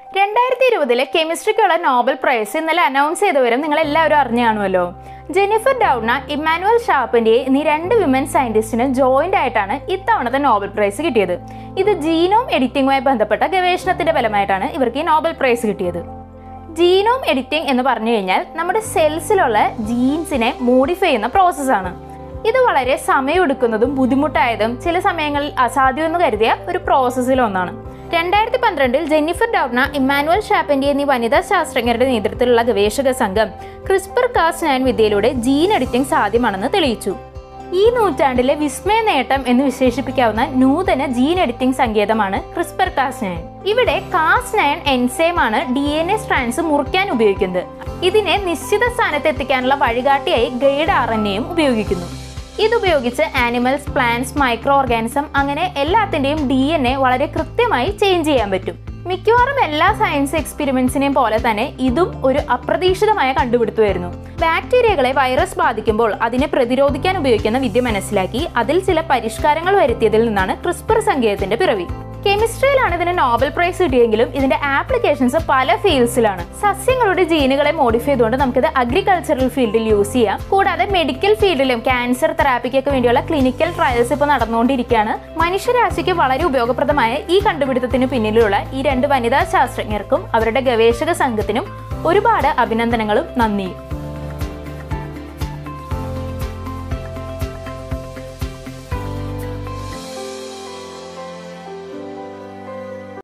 രണ്ടായിരത്തി ഇരുപതിലെ കെമിസ്ട്രിക്കുള്ള നോബൽ പ്രൈസ് ഇന്നലെ അനൗൺസ് ചെയ്തവരും നിങ്ങൾ എല്ലാവരും അറിഞ്ഞു കാണുമല്ലോ ജെനിഫർ ഡൗണ ഇമ്മാനുവൽ ഷാപ്പിന്റെ എന്നീ രണ്ട് വിമൻ സയന്റിസ്റ്റിന് ജോയിന്റ് ആയിട്ടാണ് ഇത്തവണത്തെ നോബൽ പ്രൈസ് കിട്ടിയത് ഇത് ജീനോം എഡിറ്റിംഗുമായി ബന്ധപ്പെട്ട ഗവേഷണത്തിന്റെ ഫലമായിട്ടാണ് ഇവർക്ക് ഈ നോബൽ പ്രൈസ് കിട്ടിയത് ജീനോം എഡിറ്റിംഗ് എന്ന് പറഞ്ഞു കഴിഞ്ഞാൽ നമ്മുടെ സെൽസിലുള്ള ജീൻസിനെ മോഡിഫൈ ചെയ്യുന്ന പ്രോസസ്സാണ് ഇത് വളരെ സമയമെടുക്കുന്നതും ബുദ്ധിമുട്ടായതും ചില സമയങ്ങളിൽ അസാധ്യമെന്ന് കരുതിയ ഒരു പ്രോസസ്സിൽ ഒന്നാണ് രണ്ടായിരത്തി പന്ത്രണ്ടിൽ ജെന്നിഫർ ഡൗണ ഇമ്മാനുവൽ ഷാപ്പൻഡി എന്നീ വനിതാ ശാസ്ത്രജ്ഞരുടെ നേതൃത്വത്തിലുള്ള ഗവേഷക സംഘം ക്രിസ്പർ കാസ് നയൻ വിദ്യയിലൂടെ ജീൻ എഡിറ്റിംഗ് സാധ്യമാണെന്ന് തെളിയിച്ചു ഈ നൂറ്റാണ്ടിലെ വിസ്മയ നേട്ടം എന്ന് വിശേഷിപ്പിക്കാവുന്ന നൂതന ജീൻ എഡിറ്റിംഗ് സങ്കേതമാണ് ക്രിസ്പർ കാസ് നയൻ ഇവിടെ കാസ് നയൻ എൻസൈമാണ് ഡി എൻ എ സ്ട്രാൻസ് മുറിക്കാൻ ഉപയോഗിക്കുന്നത് ഇതിനെ നിശ്ചിത സ്ഥാനത്ത് എത്തിക്കാനുള്ള വഴികാട്ടിയായി ഗൈഡ് ആർ എൻ എയും ഉപയോഗിക്കുന്നു ഇതുപയോഗിച്ച് ആനിമൽസ് പ്ലാന്റ്സ് മൈക്രോ ഓർഗാനിസം അങ്ങനെ എല്ലാത്തിന്റെയും ഡി എൻ എ വളരെ കൃത്യമായി ചേഞ്ച് ചെയ്യാൻ പറ്റും മിക്കവാറും എല്ലാ സയൻസ് എക്സ്പെരിമെന്റ്സിനെയും പോലെ തന്നെ ഇതും ഒരു അപ്രതീക്ഷിതമായ കണ്ടുപിടുത്തമായിരുന്നു ബാക്ടീരിയകളെ വൈറസ് ബാധിക്കുമ്പോൾ അതിനെ പ്രതിരോധിക്കാൻ ഉപയോഗിക്കുന്ന വിദ്യ മനസ്സിലാക്കി അതിൽ ചില പരിഷ്കാരങ്ങൾ വരുത്തിയതിൽ നിന്നാണ് ക്രിസ്പർ സങ്കേതത്തിന്റെ പിറവി കെമിസ്ട്രിയിലാണ് ഇതിന് നോബൽ പ്രൈസ് കിട്ടിയെങ്കിലും ഇതിന്റെ ആപ്ലിക്കേഷൻസ് പല ഫീൽഡ്സിലാണ് സസ്യങ്ങളുടെ ജീനുകളെ മോഡിഫൈ ചെയ്തുകൊണ്ട് നമുക്കിത് അഗ്രികൾച്ചറൽ ഫീൽഡിൽ യൂസ് ചെയ്യാം കൂടാതെ മെഡിക്കൽ ഫീൽഡിലും ക്യാൻസർ തെറാപ്പിക്കൊക്കെ വേണ്ടിയുള്ള ക്ലിനിക്കൽ ട്രയൽസ് ഇപ്പോൾ നടന്നുകൊണ്ടിരിക്കുകയാണ് മനുഷ്യരാശിക്ക് വളരെ ഉപയോഗപ്രദമായ ഈ കണ്ടുപിടുത്തത്തിന് പിന്നിലുള്ള ഈ രണ്ട് വനിതാ ശാസ്ത്രജ്ഞർക്കും അവരുടെ ഗവേഷക സംഘത്തിനും ഒരുപാട് അഭിനന്ദനങ്ങളും നന്ദിയും